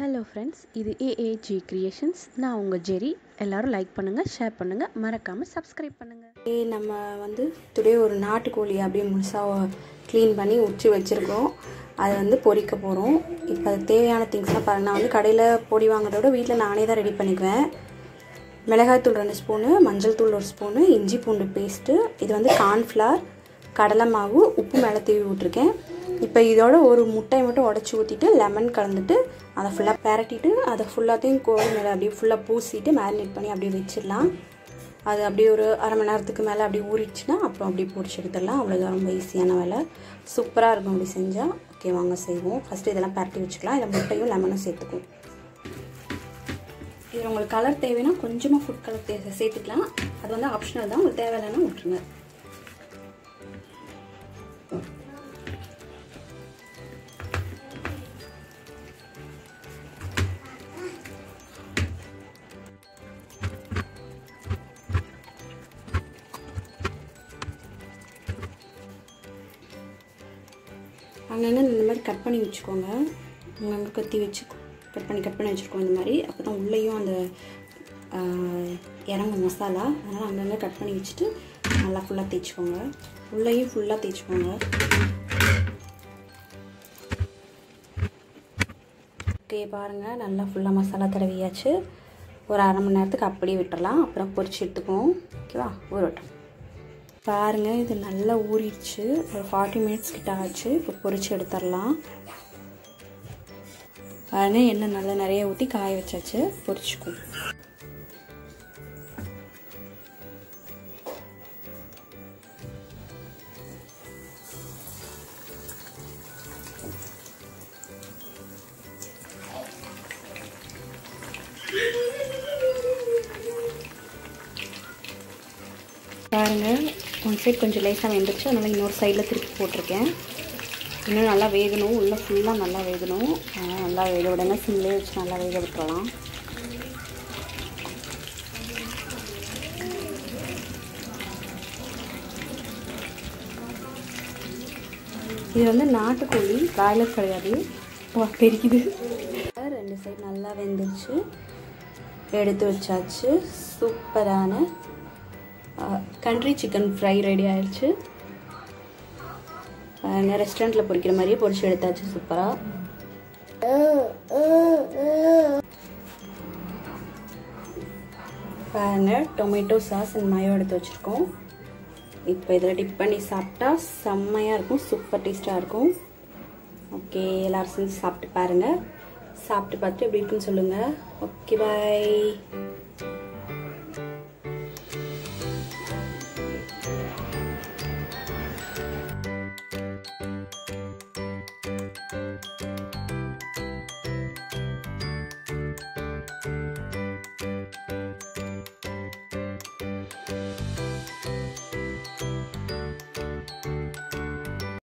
hello friends இது AAG creations நான் உங்கள் ஜெரி எல்லாரும் லைக் பண்ணுங்கள் ஷேர் பண்ணுங்கள் மறக்காமல் சப்ஸ்கிரைப் பண்ணுங்கள் ஏ நம்ம வந்து டுடே ஒரு நாட்டுக்கோழி அப்படியே முழுசாக க்ளீன் பண்ணி உச்சி வச்சுருக்கோம் அதை வந்து பொரிக்க போகிறோம் இப்போ அது தேவையான திங்ஸ்லாம் பாருங்கள் நான் வந்து கடையில் பொடி வாங்குறத விட வீட்டில் நானே தான் ரெடி பண்ணிக்குவேன் மிளகாய்த்தூள் ரெண்டு ஸ்பூனு மஞ்சள் தூள் ஒரு ஸ்பூனு இஞ்சி பூண்டு பேஸ்ட்டு இது வந்து கார்ன்ஃப்ளவர் கடலை மாவு உப்பு மேலே தூவி விட்ருக்கேன் இப்போ இதோட ஒரு முட்டையை மட்டும் உடச்சி ஊற்றிட்டு லெமன் கலந்துட்டு அதை ஃபுல்லாக பெரட்டிட்டு அதை ஃபுல்லாத்தையும் கோழி மேலே அப்படியே ஃபுல்லாக பூசிட்டு மேரினேட் பண்ணி அப்படியே வச்சிடலாம் அது அப்படியே ஒரு அரை மணி நேரத்துக்கு மேலே அப்படியே ஊறிடுச்சுன்னா அப்புறம் அப்படியே பொரிச்சு எடுத்துடலாம் அவ்வளோதான் ரொம்ப ஈஸியான வேலை சூப்பராக இருக்கும் அப்படி செஞ்சால் ஓகே வாங்க செய்வோம் ஃபஸ்ட்டு இதெல்லாம் பரட்டி வச்சுக்கலாம் இதில் முட்டையும் லெமனும் சேர்த்துக்கும் இதில் உங்களுக்கு கலர் தேவைன்னா கொஞ்சமாக ஃபுட் கலர் தே சேர்த்துக்கலாம் அது வந்து ஆப்ஷனல் தான் உங்களுக்கு தேவையில்லைன்னா விட்டுருங்க அங்கங்கே இந்த மாதிரி கட் பண்ணி வச்சுக்கோங்க அங்கங்கே கத்தி வச்சு கட் பண்ணி கட் பண்ணி வச்சுருக்கோம் இந்த மாதிரி அப்போ தான் உள்ளேயும் அந்த இறங்கும் மசாலா அதனால் அங்கங்கே கட் பண்ணி வச்சுட்டு நல்லா ஃபுல்லாக தேய்ச்சிக்கோங்க உள்ளேயும் ஃபுல்லாக தேய்ச்சிக்கோங்க ஓகே பாருங்கள் நல்லா ஃபுல்லாக மசாலா தடவியாச்சு ஒரு அரை மணி நேரத்துக்கு அப்படியே விட்டுறலாம் அப்புறம் பொரிச்சு எடுத்துக்குவோம் ஓகேவா ஊறட்டும் பாருங்கள் இது நல்லா ஊறிடுச்சு ஒரு ஃபார்ட்டி மினிட்ஸ் கிட்ட ஆச்சு இப்போ பொரிச்சு எடுத்துடலாம் பாருங்க எண்ணெய் நல்லா நிறைய ஊற்றி காய வச்சாச்சு பொரிச்சுக்கும் பாருங்கள் ஒன் சைட் கொஞ்சம் லேசாக வெந்துருச்சு அதனால் இன்னொரு சைடில் திருப்பி போட்டிருக்கேன் இன்னும் நல்லா வேகணும் உள்ளே ஃபுல்லாக நல்லா வேகணும் அதனால் நல்லா வேக விடுங்க சிம்லேயே வச்சு நல்லா வேக விட்டுறலாம் இது வந்து நாட்டுக்கோழி பிராய்லர் கிடையாது வா தெரிக்குது ரெண்டு சைடு நல்லா வெந்துருச்சு எடுத்து வச்சாச்சு சூப்பரான கண்ட்ரி சிக்கன் ஃப்ரை ரெடி ஆயிடுச்சு ரெஸ்டாரண்ட்டில் பொரிக்கிற மாதிரியே பொரிச்சு எடுத்தாச்சு சூப்பராக பாருங்க டொமேட்டோ சாஸ் அண்ட் மயோ எடுத்து வச்சுருக்கோம் இப்போ இதில் டிப் பண்ணி சாப்பிட்டா செம்மையாக இருக்கும் சூப்பர் டேஸ்ட்டாக இருக்கும் ஓகே எல்லோரும் செஞ்சு சாப்பிட்டு பாருங்கள் சாப்பிட்டு பார்த்துட்டு எப்படி இருக்குன்னு சொல்லுங்கள் ஓகே பாய்